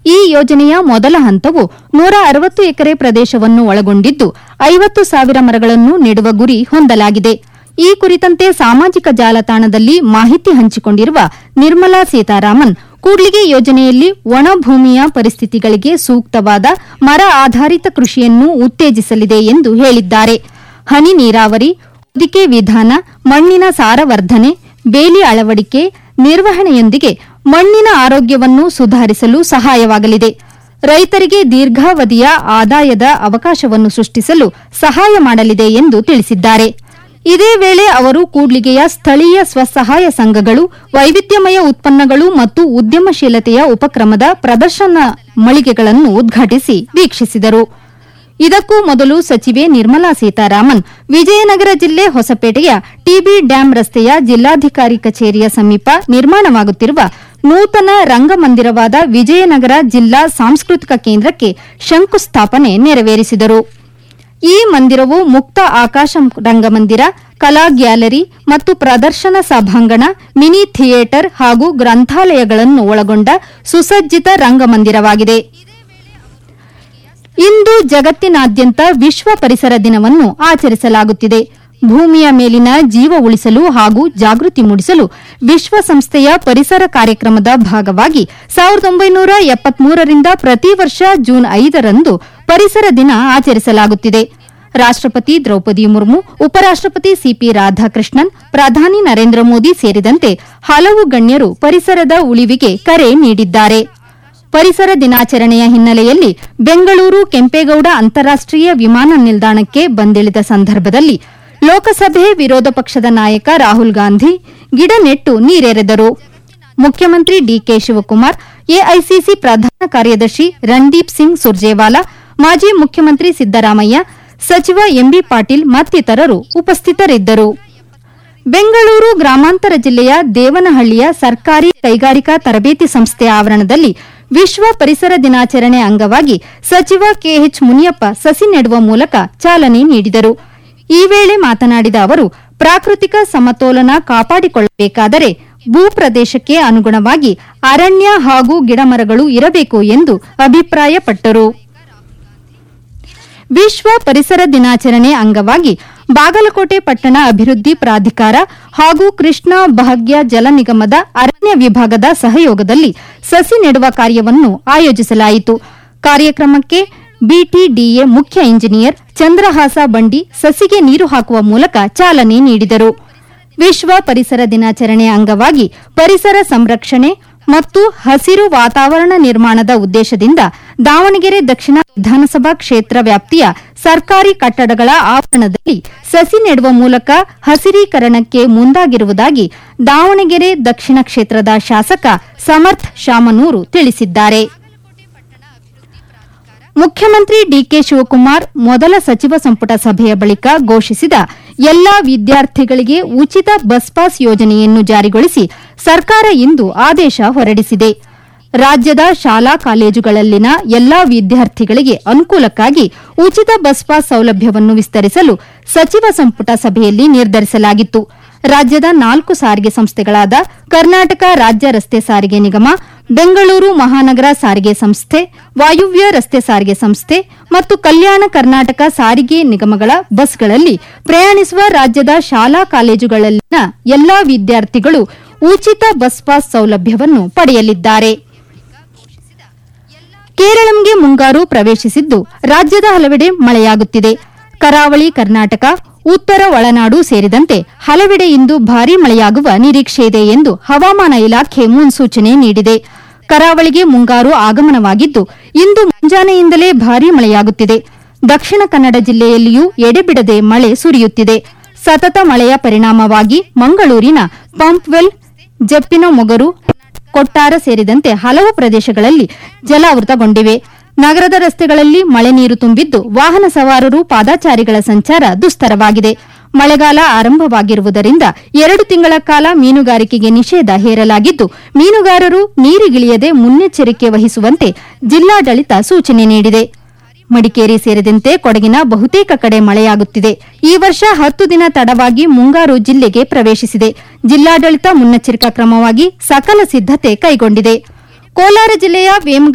ಈ ಯೋಜನೆಯ ಮೊದಲ ಹಂತವು ನೂರ ಅರವತ್ತು ಎಕರೆ ಪ್ರದೇಶವನ್ನು ಒಳಗೊಂಡಿದ್ದು ಐವತ್ತು ಸಾವಿರ ಮರಗಳನ್ನು ನೆಡುವ ಗುರಿ ಹೊಂದಲಾಗಿದೆ ಈ ಕುರಿತಂತೆ ಸಾಮಾಜಿಕ ಜಾಲತಾಣದಲ್ಲಿ ಮಾಹಿತಿ ಹಂಚಿಕೊಂಡಿರುವ ನಿರ್ಮಲಾ ಸೀತಾರಾಮನ್ ಕೂಡ್ಲಿಗೆ ಯೋಜನೆಯಲ್ಲಿ ಒಣ ಭೂಮಿಯ ಪರಿಸ್ಥಿತಿಗಳಿಗೆ ಸೂಕ್ತವಾದ ಮರ ಆಧಾರಿತ ಕೃಷಿಯನ್ನು ಉತ್ತೇಜಿಸಲಿದೆ ಎಂದು ಹೇಳಿದ್ದಾರೆ ಹನಿ ನೀರಾವರಿ ಹೊದಿಕೆ ವಿಧಾನ ಮಣ್ಣಿನ ಸಾರವರ್ಧನೆ ಬೇಲಿ ಅಳವಡಿಕೆ ನಿರ್ವಹಣೆಯೊಂದಿಗೆ ಮಣ್ಣಿನ ಆರೋಗ್ಯವನ್ನು ಸುಧಾರಿಸಲು ಸಹಾಯವಾಗಲಿದೆ ರೈತರಿಗೆ ದೀರ್ಘಾವಧಿಯ ಆದಾಯದ ಅವಕಾಶವನ್ನು ಸೃಷ್ಟಿಸಲು ಸಹಾಯ ಮಾಡಲಿದೆ ಎಂದು ತಿಳಿಸಿದ್ದಾರೆ ಇದೇ ವೇಳೆ ಅವರು ಕೂಡ್ಲಿಗೆಯ ಸ್ಥಳೀಯ ಸ್ವಸಹಾಯ ಸಂಘಗಳು ವೈವಿಧ್ಯಮಯ ಉತ್ಪನ್ನಗಳು ಮತ್ತು ಉದ್ಯಮಶೀಲತೆಯ ಉಪಕ್ರಮದ ಪ್ರದರ್ಶನ ಮಳಿಗೆಗಳನ್ನು ಉದ್ಘಾಟಿಸಿ ವೀಕ್ಷಿಸಿದರು ಇದಕ್ಕೂ ಮೊದಲು ಸಚಿವೆ ನಿರ್ಮಲಾ ಸೀತಾರಾಮನ್ ವಿಜಯನಗರ ಜಿಲ್ಲೆ ಹೊಸಪೇಟೆಯ ಟಿಬಿ ಡ್ಯಾಂ ರಸ್ತೆಯ ಜಿಲ್ಲಾಧಿಕಾರಿ ಕಚೇರಿಯ ಸಮೀಪ ನಿರ್ಮಾಣವಾಗುತ್ತಿರುವ ನೂತನ ರಂಗಮಂದಿರವಾದ ವಿಜಯನಗರ ಜಿಲ್ಲಾ ಸಾಂಸ್ಕೃತಿಕ ಕೇಂದ್ರಕ್ಕೆ ಶಂಕುಸ್ಥಾಪನೆ ನೆರವೇರಿಸಿದರು ಈ ಮಂದಿರವು ಮುಕ್ತ ಆಕಾಶ ರಂಗಮಂದಿರ ಕಲಾ ಗ್ಯಾಲರಿ ಮತ್ತು ಪ್ರದರ್ಶನ ಸಭಾಂಗಣ ಮಿನಿ ಥಿಯೇಟರ್ ಹಾಗೂ ಗ್ರಂಥಾಲಯಗಳನ್ನು ಒಳಗೊಂಡ ಸುಸಜ್ಜಿತ ರಂಗಮಂದಿರವಾಗಿದೆ ಇಂದು ಜಗತ್ತಿನಾದ್ಯಂತ ವಿಶ್ವ ಪರಿಸರ ದಿನವನ್ನು ಆಚರಿಸಲಾಗುತ್ತಿದೆ ಭೂಮಿಯ ಮೇಲಿನ ಜೀವ ಉಳಿಸಲು ಹಾಗೂ ಜಾಗೃತಿ ಮೂಡಿಸಲು ವಿಶ್ವಸಂಸ್ಥೆಯ ಪರಿಸರ ಕಾರ್ಯಕ್ರಮದ ಭಾಗವಾಗಿ ಸಾವಿರದ ಒಂಬೈನೂರ ಎಪ್ಪತ್ಮೂರರಿಂದ ಪ್ರತಿ ವರ್ಷ ಜೂನ್ ಐದರಂದು ಪರಿಸರ ದಿನ ಆಚರಿಸಲಾಗುತ್ತಿದೆ ರಾಷ್ಟಪತಿ ದ್ರೌಪದಿ ಮುರ್ಮು ಉಪರಾಷ್ಟಪತಿ ಸಿಪಿ ರಾಧಾಕೃಷ್ಣನ್ ಪ್ರಧಾನಿ ನರೇಂದ್ರ ಮೋದಿ ಸೇರಿದಂತೆ ಹಲವು ಗಣ್ಯರು ಪರಿಸರದ ಉಳಿವಿಗೆ ಕರೆ ನೀಡಿದ್ದಾರೆ ಪರಿಸರ ದಿನಾಚರಣೆಯ ಹಿನ್ನೆಲೆಯಲ್ಲಿ ಬೆಂಗಳೂರು ಕೆಂಪೇಗೌಡ ಅಂತಾರಾಷ್ಟೀಯ ವಿಮಾನ ನಿಲ್ದಾಣಕ್ಕೆ ಬಂದಿಳಿದ ಸಂದರ್ಭದಲ್ಲಿ ಲೋಕಸಭೆ ವಿರೋಧ ಪಕ್ಷದ ನಾಯಕ ರಾಹುಲ್ ಗಾಂಧಿ ಗಿಡ ನೆಟ್ಟು ನೀರೆರೆದರು ಮುಖ್ಯಮಂತ್ರಿ ಡಿಕೆ ಶಿವಕುಮಾರ್ ಎಐಸಿಸಿ ಪ್ರಧಾನ ಕಾರ್ಯದರ್ಶಿ ರಣದೀಪ್ ಸಿಂಗ್ ಸುರ್ಜೇವಾಲಾ ಮಾಜಿ ಮುಖ್ಯಮಂತ್ರಿ ಸಿದ್ದರಾಮಯ್ಯ ಸಚಿವ ಎಂಬಿ ಪಾಟೀಲ್ ಮತ್ತಿತರರು ಉಪಸ್ಥಿತರಿದ್ದರು ಬೆಂಗಳೂರು ಗ್ರಾಮಾಂತರ ಜಿಲ್ಲೆಯ ದೇವನಹಳ್ಳಿಯ ಸರ್ಕಾರಿ ಕೈಗಾರಿಕಾ ತರಬೇತಿ ಸಂಸ್ಥೆ ಆವರಣದಲ್ಲಿ ವಿಶ್ವ ಪರಿಸರ ದಿನಾಚರಣೆ ಅಂಗವಾಗಿ ಸಚಿವ ಕೆಎಚ್ ಮುನಿಯಪ್ಪ ಸಸಿ ನೆಡುವ ಮೂಲಕ ಚಾಲನೆ ನೀಡಿದರು ಈ ವೇಳೆ ಮಾತನಾಡಿದ ಅವರು ಪ್ರಾಕೃತಿಕ ಸಮತೋಲನ ಕಾಪಾಡಿಕೊಳ್ಳಬೇಕಾದರೆ ಭೂ ಪ್ರದೇಶಕ್ಕೆ ಅನುಗುಣವಾಗಿ ಅರಣ್ಯ ಹಾಗೂ ಗಿಡಮರಗಳು ಇರಬೇಕು ಎಂದು ಅಭಿಪ್ರಾಯಪಟ್ಟರು ವಿಶ್ವ ಪರಿಸರ ದಿನಾಚರಣೆ ಅಂಗವಾಗಿ ಬಾಗಲಕೋಟೆ ಪಟ್ಟಣ ಅಭಿವೃದ್ಧಿ ಪ್ರಾಧಿಕಾರ ಹಾಗೂ ಕೃಷ್ಣ ಭಾಗ್ಯ ಜಲ ನಿಗಮದ ಅರಣ್ಯ ವಿಭಾಗದ ಸಹಯೋಗದಲ್ಲಿ ಸಸಿ ನೆಡುವ ಕಾರ್ಯವನ್ನು ಆಯೋಜಿಸಲಾಯಿತು ಕಾರ್ಯಕ್ರಮಕ್ಕೆ ಬಿಟಿಡಿಎ ಮುಖ್ಯ ಇಂಜಿನಿಯರ್ ಚಂದ್ರಹಾಸ ಬಂಡಿ ಸಸಿಗೆ ನೀರು ಹಾಕುವ ಮೂಲಕ ಚಾಲನೆ ನೀಡಿದರು ವಿಶ್ವ ಪರಿಸರ ದಿನಾಚರಣೆ ಅಂಗವಾಗಿ ಪರಿಸರ ಸಂರಕ್ಷಣೆ ಮತ್ತು ಹಸಿರು ವಾತಾವರಣ ನಿರ್ಮಾಣದ ಉದ್ದೇಶದಿಂದ ದಾವಣಗೆರೆ ದಕ್ಷಿಣ ವಿಧಾನಸಭಾ ಕ್ಷೇತ್ರ ವ್ಯಾಪ್ತಿಯ ಸರ್ಕಾರಿ ಕಟ್ಟಡಗಳ ಆವರಣದಲ್ಲಿ ಸಸಿ ನೆಡುವ ಮೂಲಕ ಹಸಿರೀಕರಣಕ್ಕೆ ಮುಂದಾಗಿರುವುದಾಗಿ ದಾವಣಗೆರೆ ದಕ್ಷಿಣ ಕ್ಷೇತ್ರದ ಶಾಸಕ ಸಮರ್ಥ್ ಶಾಮನೂರು ತಿಳಿಸಿದ್ದಾರೆ ಮುಖ್ಯಮಂತ್ರಿ ಡಿಕೆ ಶಿವಕುಮಾರ್ ಮೊದಲ ಸಚಿವ ಸಂಪುಟ ಸಭೆಯ ಬಳಿಕ ಘೋಷಿಸಿದ ಎಲ್ಲಾ ವಿದ್ಯಾರ್ಥಿಗಳಿಗೆ ಉಚಿತ ಬಸ್ ಪಾಸ್ ಯೋಜನೆಯನ್ನು ಜಾರಿಗೊಳಿಸಿ ಸರ್ಕಾರ ಇಂದು ಆದೇಶ ಹೊರಡಿಸಿದೆ ರಾಜ್ಯದ ಶಾಲಾ ಕಾಲೇಜುಗಳಲ್ಲಿನ ಎಲ್ಲಾ ವಿದ್ಯಾರ್ಥಿಗಳಿಗೆ ಅನುಕೂಲಕ್ಕಾಗಿ ಉಚಿತ ಬಸ್ ಪಾಸ್ ಸೌಲಭ್ಯವನ್ನು ವಿಸ್ತರಿಸಲು ಸಚಿವ ಸಂಪುಟ ಸಭೆಯಲ್ಲಿ ನಿರ್ಧರಿಸಲಾಗಿತ್ತು ರಾಜ್ಯದ ನಾಲ್ಕು ಸಾರಿಗೆ ಸಂಸ್ಥೆಗಳಾದ ಕರ್ನಾಟಕ ರಾಜ್ಯ ರಸ್ತೆ ಸಾರಿಗೆ ನಿಗಮ ಬೆಂಗಳೂರು ಮಹಾನಗರ ಸಾರಿಗೆ ಸಂಸ್ಥೆ ವಾಯುವ್ಯ ರಸ್ತೆ ಸಾರಿಗೆ ಸಂಸ್ಥೆ ಮತ್ತು ಕಲ್ಯಾಣ ಕರ್ನಾಟಕ ಸಾರಿಗೆ ನಿಗಮಗಳ ಬಸ್ಗಳಲ್ಲಿ ಪ್ರಯಾಣಿಸುವ ರಾಜ್ಯದ ಶಾಲಾ ಕಾಲೇಜುಗಳಲ್ಲಿನ ಎಲ್ಲಾ ವಿದ್ಯಾರ್ಥಿಗಳು ಉಚಿತ ಬಸ್ ಪಾಸ್ ಸೌಲಭ್ಯವನ್ನು ಪಡೆಯಲಿದ್ದಾರೆ ಕೇರಳಂಗೆ ಮುಂಗಾರು ಪ್ರವೇಶಿಸಿದ್ದು ರಾಜ್ಯದ ಹಲವೆಡೆ ಮಳೆಯಾಗುತ್ತಿದೆ ಕರಾವಳಿ ಕರ್ನಾಟಕ ಉತ್ತರ ಒಳನಾಡು ಸೇರಿದಂತೆ ಹಲವೆಡೆ ಇಂದು ಭಾರೀ ಮಳೆಯಾಗುವ ನಿರೀಕ್ಷೆಯಿದೆ ಎಂದು ಹವಾಮಾನ ಇಲಾಖೆ ಮುನ್ಸೂಚನೆ ನೀಡಿದೆ ಕರಾವಳಿಗೆ ಮುಂಗಾರು ಆಗಮನವಾಗಿದ್ದು ಇಂದು ಮುಂಜಾನೆಯಿಂದಲೇ ಭಾರೀ ಮಳೆಯಾಗುತ್ತಿದೆ ದಕ್ಷಿಣ ಕನ್ನಡ ಜಿಲ್ಲೆಯಲ್ಲಿಯೂ ಎಡೆಬಿಡದೆ ಮಳೆ ಸುರಿಯುತ್ತಿದೆ ಸತತ ಮಳೆಯ ಪರಿಣಾಮವಾಗಿ ಮಂಗಳೂರಿನ ಪಂಪ್ವೆಲ್ ಜಪ್ಪಿನಮೊಗರು ಕೊಟ್ಟಾರ ಸೇರಿದಂತೆ ಹಲವು ಪ್ರದೇಶಗಳಲ್ಲಿ ಜಲಾವೃತಗೊಂಡಿವೆ ನಗರದ ರಸ್ತೆಗಳಲ್ಲಿ ಮಳೆ ನೀರು ತುಂಬಿದ್ದು ವಾಹನ ಸವಾರರು ಪಾದಾಚಾರಿಗಳ ಸಂಚಾರ ದುಸ್ತರವಾಗಿದೆ ಮಳೆಗಾಲ ಆರಂಭವಾಗಿರುವುದರಿಂದ ಎರಡು ತಿಂಗಳ ಕಾಲ ಮೀನುಗಾರಿಕೆಗೆ ನಿಷೇಧ ಹೇರಲಾಗಿದ್ದು ಮೀನುಗಾರರು ನೀರಿಗಿಳಿಯದೆ ಮುನ್ನೆಚ್ಚರಿಕೆ ವಹಿಸುವಂತೆ ಜಿಲ್ಲಾಡಳಿತ ಸೂಚನೆ ನೀಡಿದೆ ಮಡಿಕೇರಿ ಸೇರಿದಂತೆ ಕೊಡಗಿನ ಬಹುತೇಕ ಕಡೆ ಮಳೆಯಾಗುತ್ತಿದೆ ಈ ವರ್ಷ ಹತ್ತು ದಿನ ತಡವಾಗಿ ಮುಂಗಾರು ಜಿಲ್ಲೆಗೆ ಪ್ರವೇಶಿಸಿದೆ ಜಿಲ್ಲಾಡಳಿತ ಮುನ್ನೆಚ್ಚರಿಕಾ ಕ್ರಮವಾಗಿ ಸಕಲ ಸಿದ್ದತೆ ಕೈಗೊಂಡಿದೆ ಕೋಲಾರ ಜಿಲ್ಲೆಯ ವೇಮಗಲ್